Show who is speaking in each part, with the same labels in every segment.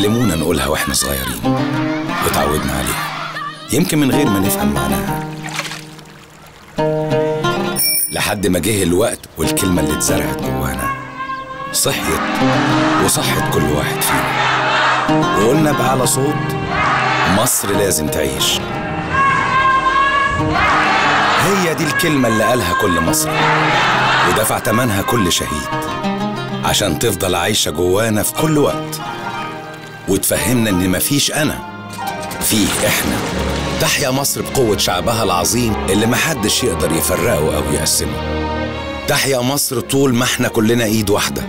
Speaker 1: علمونا نقولها واحنا صغيرين وتعودنا عليها يمكن من غير ما نفهم معناها لحد ما جه الوقت والكلمة اللي اتزرعت جوانا صحيت وصحت كل واحد فينا وقلنا بأعلى صوت مصر لازم تعيش هي دي الكلمة اللي قالها كل مصري ودفع تمنها كل شهيد عشان تفضل عايشة جوانا في كل وقت وتفهمنا إن مفيش أنا فيه إحنا تحيا مصر بقوة شعبها العظيم اللي محدش يقدر يفرقه أو يقسمه تحيا مصر طول ما احنا كلنا إيد واحدة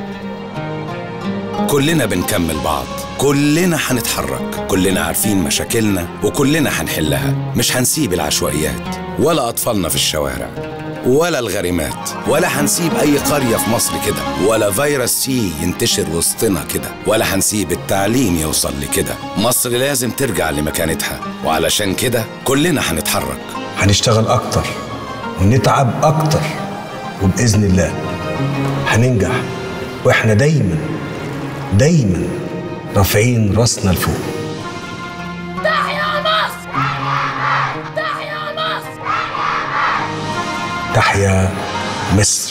Speaker 1: كلنا بنكمل بعض كلنا هنتحرك كلنا عارفين مشاكلنا وكلنا هنحلها مش هنسيب العشوائيات ولا أطفالنا في الشوارع ولا الغريمات ولا هنسيب أي قرية في مصر كده ولا فيروس سي ينتشر وسطنا كده ولا هنسيب التعليم يوصل لكده مصر لازم ترجع لمكانتها وعلشان كده كلنا هنتحرك
Speaker 2: هنشتغل أكتر ونتعب أكتر وبإذن الله هننجح وإحنا دايما دايما رافعين راسنا لفوق
Speaker 3: تحيا مصر تحيا مصر
Speaker 2: تحيا مصر